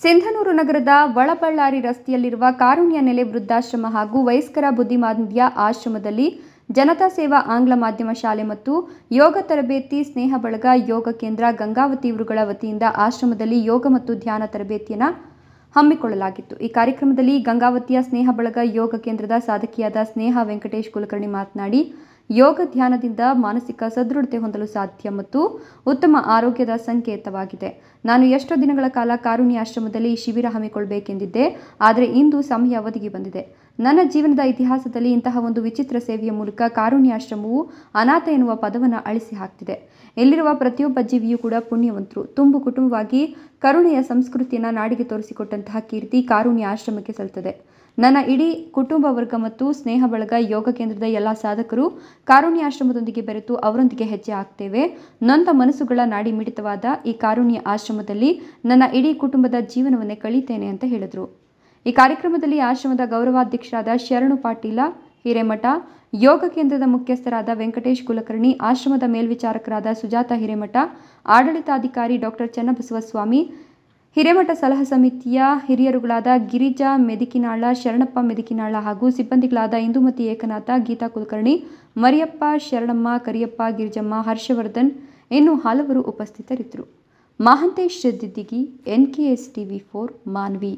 ಸಿಂಧನೂರು ನಗರದ ಒಳಬಳ್ಳಾರಿ ರಸ್ತೆಯಲ್ಲಿರುವ ಕಾರುಣ್ಯ ನೆಲೆ ವೃದ್ಧಾಶ್ರಮ ಹಾಗೂ ವಯಸ್ಕರ ಬುದ್ಧಿಮಾಂದ್ಯ ಆಶ್ರಮದಲ್ಲಿ ಜನತಾ ಸೇವಾ ಆಂಗ್ಲ ಮಾಧ್ಯಮ ಶಾಲೆ ಮತ್ತು ಯೋಗ ತರಬೇತಿ ಸ್ನೇಹ ಬಳಗ ಯೋಗ ಕೇಂದ್ರ ಗಂಗಾವತಿ ಇವರುಗಳ ವತಿಯಿಂದ ಆಶ್ರಮದಲ್ಲಿ ಯೋಗ ಮತ್ತು ಧ್ಯಾನ ತರಬೇತಿಯನ್ನು ಹಮ್ಮಿಕೊಳ್ಳಲಾಗಿತ್ತು ಈ ಕಾರ್ಯಕ್ರಮದಲ್ಲಿ ಗಂಗಾವತಿಯ ಸ್ನೇಹ ಬಳಗ ಯೋಗ ಕೇಂದ್ರದ ಸಾಧಕಿಯಾದ ಸ್ನೇಹ ವೆಂಕಟೇಶ್ ಕುಲಕರ್ಣಿ ಮಾತನಾಡಿ ಯೋಗ ಧ್ಯಾನದಿಂದ ಮಾನಸಿಕ ಸದೃಢತೆ ಹೊಂದಲು ಸಾಧ್ಯ ಮತ್ತು ಉತ್ತಮ ಆರೋಗ್ಯದ ಸಂಕೇತವಾಗಿದೆ ನಾನು ಎಷ್ಟೋ ದಿನಗಳ ಕಾಲ ಕಾರುಣ್ಯ ಆಶ್ರಮದಲ್ಲಿ ಈ ಶಿಬಿರ ಹಮ್ಮಿಕೊಳ್ಳಬೇಕೆಂದಿದ್ದೆ ಆದರೆ ಇಂದು ಸಮಯ ಒದಗಿ ಬಂದಿದೆ ನನ್ನ ಜೀವನದ ಇತಿಹಾಸದಲ್ಲಿ ಇಂತಹ ಒಂದು ವಿಚಿತ್ರ ಸೇವೆಯ ಮೂಲಕ ಕಾರುಣ್ಯ ಆಶ್ರಮವು ಅನಾಥ ಎನ್ನುವ ಪದವನ್ನು ಅಳಿಸಿ ಹಾಕ್ತಿದೆ ಇಲ್ಲಿರುವ ಪ್ರತಿಯೊಬ್ಬ ಜೀವಿಯೂ ಕೂಡ ಪುಣ್ಯವಂತರು ತುಂಬು ಕುಟುಂಬವಾಗಿ ಕರುಣೆಯ ಸಂಸ್ಕೃತಿಯನ್ನು ನಾಡಿಗೆ ತೋರಿಸಿಕೊಟ್ಟಂತಹ ಕೀರ್ತಿ ಕಾರುಣ್ಯ ಆಶ್ರಮಕ್ಕೆ ಸಲ್ತದೆ ನನ್ನ ಇಡೀ ಕುಟುಂಬ ವರ್ಗ ಮತ್ತು ಸ್ನೇಹ ಬಳಗ ಯೋಗ ಕೇಂದ್ರದ ಎಲ್ಲ ಸಾಧಕರು ಕಾರುಣ್ಯ ಆಶ್ರಮದೊಂದಿಗೆ ಬೆರೆತು ಅವರೊಂದಿಗೆ ಹೆಜ್ಜೆ ಹಾಕ್ತೇವೆ ನೊಂದ ಮನಸ್ಸುಗಳ ನಾಡಿ ಮಿಡಿತವಾದ ಈ ಕಾರುಣ್ಯ ಆಶ್ರಮದಲ್ಲಿ ನನ್ನ ಇಡೀ ಕುಟುಂಬದ ಜೀವನವನ್ನೇ ಕಳೀತೇನೆ ಅಂತ ಹೇಳಿದರು ಈ ಕಾರ್ಯಕ್ರಮದಲ್ಲಿ ಆಶ್ರಮದ ಗೌರವಾಧ್ಯಕ್ಷರಾದ ಶರಣು ಪಾಟೀಲ ಹಿರೇಮಠ ಯೋಗ ಕೇಂದ್ರದ ಮುಖ್ಯಸ್ಥರಾದ ವೆಂಕಟೇಶ್ ಕುಲಕರ್ಣಿ ಆಶ್ರಮದ ಮೇಲ್ವಿಚಾರಕರಾದ ಸುಜಾತ ಹಿರೇಮಠ ಆಡಳಿತಾಧಿಕಾರಿ ಡಾಕ್ಟರ್ ಚನ್ನಬಸವಸ್ವಾಮಿ ಹಿರೇಮಠ ಸಲಹಾ ಸಮಿತಿಯ ಹಿರಿಯರುಗಳಾದ ಗಿರಿಜಾ ಮೆದಿಕಿನಾಳ ಶರಣಪ್ಪ ಮೆದಿಕಿನಾಳ ಹಾಗೂ ಸಿಬ್ಬಂದಿಗಳಾದ ಇಂದುಮತಿ ಏಕನಾಥ ಗೀತಾ ಕುಲಕರ್ಣಿ ಮರಿಯಪ್ಪ ಶರಣಮ್ಮ ಕರಿಯಪ್ಪ ಗಿರಿಜಮ್ಮ ಹರ್ಷವರ್ಧನ್ ಇನ್ನು ಹಲವರು ಉಪಸ್ಥಿತರಿದ್ದರು Mahantesh Diddigi NKS TV four Manvi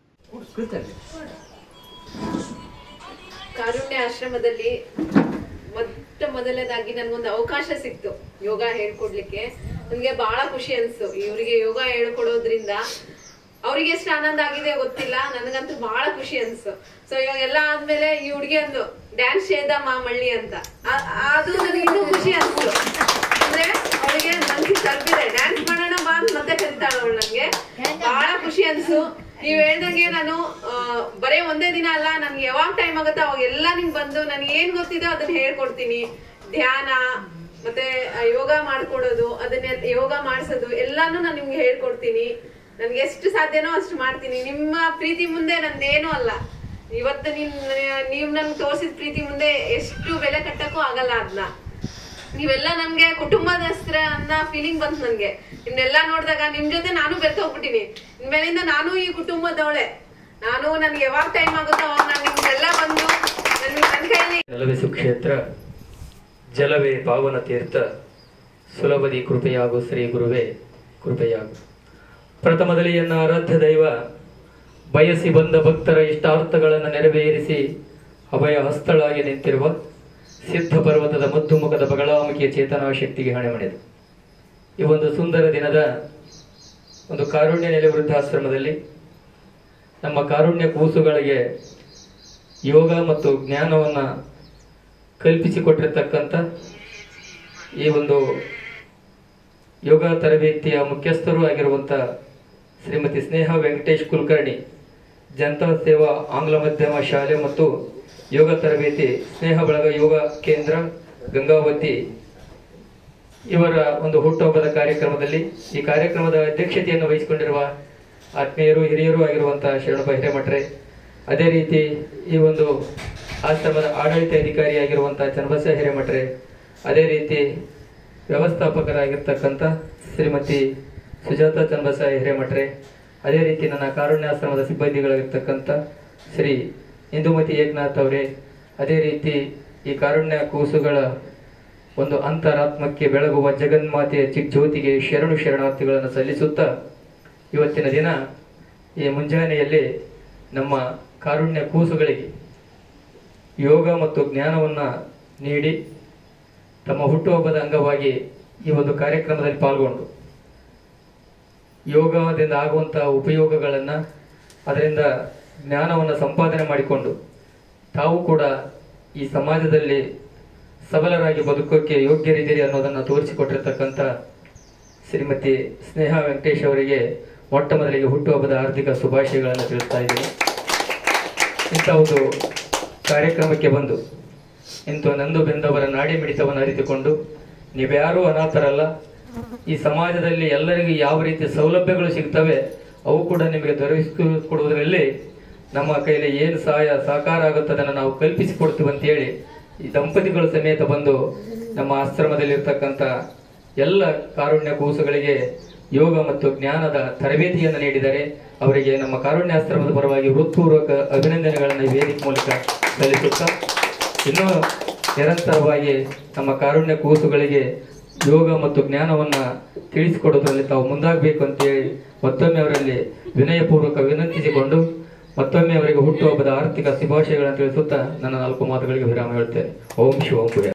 Karunya ಆಶ್ರಮದಲ್ಲಿ ಮೊಟ್ಟ ಮೊದಲನೇದಾಗಿ ನನ್ಗೊಂದು ಅವಕಾಶ ಸಿಕ್ತು ಯೋಗ ಹೇಳ್ಕೊಡ್ಲಿಕ್ಕೆ ನನ್ಗೆ ಬಹಳ ಖುಷಿ ಅನ್ಸ್ತು ಇವರಿಗೆ ಯೋಗ ಹೇಳ್ಕೊಡೋದ್ರಿಂದ ಅವ್ರಿಗೆ ಎಷ್ಟು ಆನಂದ ಆಗಿದೆ ಗೊತ್ತಿಲ್ಲ ನನಗಂತೂ ಬಹಳ ಖುಷಿ ಅನ್ಸ್ತು ಸೊ ಇವಾಗ ಎಲ್ಲ ಆದ್ಮೇಲೆ ಈ ಹುಡುಗಿ ಅಂದು ಡ್ಯಾನ್ಸ್ ಮಾ ಮಳ್ಳಿ ಅಂತ ಆ- ಅದು ನನಗೆ ಇನ್ನೂ ಖುಷಿ ಅನ್ಸ್ತು ಅಂದ್ರೆ ಅವಳಿಗೆ ಮನ್ಸಿಗೆ ತಲುಪಿದೆ ಡ್ಯಾನ್ಸ್ ಮಾಡೋಣ ಬಾ ಅಂತ ಮತ್ತೆ ಕರಿತಾಳ ಅವಳು ನಂಗೆ ಬಹಳ ಖುಷಿ ಅನ್ಸು ನೀವ್ ಹೇಳ್ದಂಗೆ ನಾನು ಆ, ಬರೇ ಒಂದೇ ದಿನ ಅಲ್ಲ ನನ್ಗೆ ಯಾವಾಗ ಟೈಮ್ ಆಗುತ್ತೋ ಅವಾಗ ಎಲ್ಲ ನಿಮ್ಗೆ ಬಂದು ನನ್ಗೆ ಏನ್ ಗೊತ್ತಿದೋ ಅದನ್ನ ಹೇಳ್ಕೊಡ್ತೀನಿ ಧ್ಯಾನ ಮತ್ತೆ ಆ, ಯೋಗ ಮಾಡ್ಕೊಡೋದು ಅದನ್ನ ಯೋಗ ಮಾಡ್ಸೋದು ಎಲ್ಲಾನು ನಾನು ನಿಮ್ಗೆ ಹೇಳ್ಕೊಡ್ತೀನಿ ನನ್ಗೆ ಎಷ್ಟು ಸಾಧ್ಯನೋ ಅಷ್ಟು ಮಾಡ್ತೀನಿ ನಿಮ್ಮ ಪ್ರೀತಿ ಮುಂದೆ ನಂದೇನು ಅಲ್ಲ ಇವತ್ತು ನಿನ್ ನೀವ್ ನನ್ಗೆ ತೋರಿಸಿದ ಪ್ರೀತಿ ಮುಂದೆ ಎಷ್ಟು ಬೆಲೆ ಕಟ್ಟಕ್ಕೂ ಆಗಲ್ಲ ಅದನ್ನ ನೀವೆಲ್ಲ ನನ್ಗೆ ಕುಟುಂಬದಸ್ತ್ರ ಅನ್ನ ಫೀಲಿಂಗ್ ಬಂತು ನನ್ಗೆ ನಿಮ್ನೆಲ್ಲಾ ನೋಡಿದಾಗ ನಿಮ್ ಜೊತೆ ನಾನು ಬೆರ್ತ ಹೋಗ್ಬಿಟ್ಟಿನಿ ಇನ್ಮೇಲಿಂದ ನಾನು ಈ ಕುಟುಂಬದವಳೆ ನಾನು ನನ್ಗೆ ಯಾವಾಗ ಟೈಮ್ ಆಗುತ್ತೋ ಅವಾಗ ನಾನು ನಿಮ್ಗೆಲ್ಲ ಬಂದು ನನ್ ನನ್ ಕೈಯಲ್ಲಿ ನೆಲವೇ ಸುಕ್ಷೇತ್ರ ಜಲವೇ ಪಾವನ ತೀರ್ಥ ಸುಲಭದಿ ಕೃಪೆಯಾಗು ಶ್ರೀ ಗುರುವೇ ಕೃಪೆಯಾಗು ಪ್ರಥಮದಲ್ಲಿ ಎನ್ನ ಆರಾಧ್ಯ ದೈವ ಬಯಸಿ ಬಂದ ಭಕ್ತರ ಇಷ್ಟಾರ್ಥಗಳನ್ನು ನೆರವೇರಿಸಿ ಅಭಯ ಹಸ್ತಳಾಗಿ ನಿಂತಿರುವ ಸಿದ್ಧ ಪರ್ವತದ ಮಧ್ಯಮುಖದ ಬಗಳಾಮುಖಿಯ ಚೇತನಾ ಶಕ್ತಿಗೆ ಹಣೆ ಮಣಿದು ಈ ಒಂದು ಸುಂದರ ದಿನದ ಒಂದು ಕಾರುಣ್ಯ ನೆಲೆ ವೃದ್ಧಾಶ್ರಮದಲ್ಲಿ ನಮ್ಮ ಕಾರುಣ್ಯ ಕೂಸುಗಳಿಗೆ ಯೋಗ ಮತ್ತು ಜ್ಞಾನವನ್ನ ಕಲ್ಪಿಸಿಕೊಟ್ಟಿರ್ತಕ್ಕಂಥ ಈ ಒಂದು ಯೋಗ ತರಬೇತಿಯ ಮುಖ್ಯಸ್ಥರು ಆಗಿರುವಂಥ ಶ್ರೀಮತಿ ಸ್ನೇಹ ವೆಂಕಟೇಶ್ ಕುಲಕರ್ಣಿ ಜನತಾ ಸೇವಾ ಆಂಗ್ಲ ಮಾಧ್ಯಮ ಶಾಲೆ ಮತ್ತು ಯೋಗ ತರಬೇತಿ ಸ್ನೇಹ ಬಳಗ ಯೋಗ ಕೇಂದ್ರ ಗಂಗಾವತಿ ಇವರ ಒಂದು ಹುಟ್ಟುಹಬ್ಬದ ಕಾರ್ಯಕ್ರಮದಲ್ಲಿ ಈ ಕಾರ್ಯಕ್ರಮದ ಅಧ್ಯಕ್ಷತೆಯನ್ನು ವಹಿಸಿಕೊಂಡಿರುವ ಆತ್ಮೀಯರು ಹಿರಿಯರು ಆಗಿರುವಂತಹ ಶರಣಪ್ಪ ಹಿರೇಮಠರೆ ಅದೇ ರೀತಿ ಈ ಒಂದು ಆಶ್ರಮದ ಆಡಳಿತ ಅಧಿಕಾರಿಯಾಗಿರುವಂತಹ ಚನ್ನಬಸ ಹಿರೇಮಠರೆ ಅದೇ ರೀತಿ ವ್ಯವಸ್ಥಾಪಕರಾಗಿರ್ತಕ್ಕಂಥ ಶ್ರೀಮತಿ ಸುಜಾತ ಚನ್ನಬಸ ಹಿರೇಮಠರೆ ಅದೇ ರೀತಿ ನನ್ನ ಕಾರುಣ್ಯಾಶ್ರಮದ ಸಿಬ್ಬಂದಿಗಳಾಗಿರ್ತಕ್ಕಂಥ ಶ್ರೀ ಇಂದುಮತಿ ಏಕನಾಥ್ ಅವರೇ ಅದೇ ರೀತಿ ಈ ಕಾರುಣ್ಯ ಕೂಸುಗಳ ಒಂದು ಅಂತರಾತ್ಮಕ್ಕೆ ಬೆಳಗುವ ಜಗನ್ಮಾತೆಯ ಚಿಜ್ಯೋತಿಗೆ ಶರಣು ಶರಣಾರ್ಥಿಗಳನ್ನು ಸಲ್ಲಿಸುತ್ತಾ ಇವತ್ತಿನ ದಿನ ಈ ಮುಂಜಾನೆಯಲ್ಲಿ ನಮ್ಮ ಕಾರುಣ್ಯ ಕೂಸುಗಳಿಗೆ ಯೋಗ ಮತ್ತು ಜ್ಞಾನವನ್ನು ನೀಡಿ ತಮ್ಮ ಹುಟ್ಟುಹಬ್ಬದ ಅಂಗವಾಗಿ ಈ ಒಂದು ಕಾರ್ಯಕ್ರಮದಲ್ಲಿ ಪಾಲ್ಗೊಂಡು ಯೋಗದಿಂದ ಆಗುವಂತಹ ಉಪಯೋಗಗಳನ್ನು ಅದರಿಂದ ಜ್ಞಾನವನ್ನು ಸಂಪಾದನೆ ಮಾಡಿಕೊಂಡು ತಾವು ಕೂಡ ಈ ಸಮಾಜದಲ್ಲಿ ಸಬಲರಾಗಿ ಬದುಕೋಕೆ ಯೋಗ್ಯರಿದ್ದೀರಿ ಅನ್ನೋದನ್ನು ತೋರಿಸಿಕೊಟ್ಟಿರ್ತಕ್ಕಂಥ ಶ್ರೀಮತಿ ಸ್ನೇಹ ವೆಂಕಟೇಶ್ ಅವರಿಗೆ ಮೊಟ್ಟ ಮೊದಲಿಗೆ ಹುಟ್ಟುಹಬ್ಬದ ಆರ್ಥಿಕ ಶುಭಾಶಯಗಳನ್ನು ತಿಳಿಸ್ತಾ ಇದ್ದೀನಿ ಇಂಥ ಒಂದು ಕಾರ್ಯಕ್ರಮಕ್ಕೆ ಬಂದು ಇಂಥ ನಂದು ಬೆಂದವರ ನಾಡಿ ಮಿಡಿತವನ್ನು ಅರಿತುಕೊಂಡು ನೀವ್ಯಾರೂ ಅನಾಥರಲ್ಲ ಈ ಸಮಾಜದಲ್ಲಿ ಎಲ್ಲರಿಗೂ ಯಾವ ರೀತಿ ಸೌಲಭ್ಯಗಳು ಸಿಗ್ತವೆ ಅವು ಕೂಡ ನಿಮಗೆ ದೊರಕಿಸಿಕೊಡುವುದರಲ್ಲಿ ನಮ್ಮ ಕೈಲಿ ಏನು ಸಹಾಯ ಸಹಕಾರ ಆಗುತ್ತೆ ಅದನ್ನು ನಾವು ಕಲ್ಪಿಸಿಕೊಡ್ತೀವಿ ಅಂತೇಳಿ ಈ ದಂಪತಿಗಳು ಸಮೇತ ಬಂದು ನಮ್ಮ ಆಶ್ರಮದಲ್ಲಿರ್ತಕ್ಕಂಥ ಎಲ್ಲ ಕಾರುಣ್ಯ ಕೂಸುಗಳಿಗೆ ಯೋಗ ಮತ್ತು ಜ್ಞಾನದ ತರಬೇತಿಯನ್ನು ನೀಡಿದ್ದಾರೆ ಅವರಿಗೆ ನಮ್ಮ ಕಾರುಣ್ಯಾಶ್ರಮದ ಪರವಾಗಿ ಹೃತ್ಪೂರ್ವಕ ಅಭಿನಂದನೆಗಳನ್ನು ಈ ವೇದಿಕೆ ಮೂಲಕ ಸಲ್ಲಿಸುತ್ತಾ ಇನ್ನೂ ನಿರಂತರವಾಗಿ ನಮ್ಮ ಕಾರುಣ್ಯ ಕೂಸುಗಳಿಗೆ ಯೋಗ ಮತ್ತು ಜ್ಞಾನವನ್ನ ತಿಳಿಸಿಕೊಡೋದ್ರಲ್ಲಿ ತಾವು ಮುಂದಾಗಬೇಕು ಅಂತೇಳಿ ಮತ್ತೊಮ್ಮೆ ಅವರಲ್ಲಿ ವಿನಯಪೂರ್ವಕ ವಿನಂತಿಸಿಕೊಂಡು ಮತ್ತೊಮ್ಮೆ ಅವರಿಗೆ ಹುಟ್ಟುಹಬ್ಬದ ಆರ್ಥಿಕ ಶುಭಾಶಯಗಳನ್ನು ತಿಳಿಸುತ್ತಾ ನನ್ನ ನಾಲ್ಕು ಮಾತುಗಳಿಗೆ ವಿರಾಮ ಹೇಳ್ತೇನೆ ಓಂ ಶಿವಂ ಭೂಯ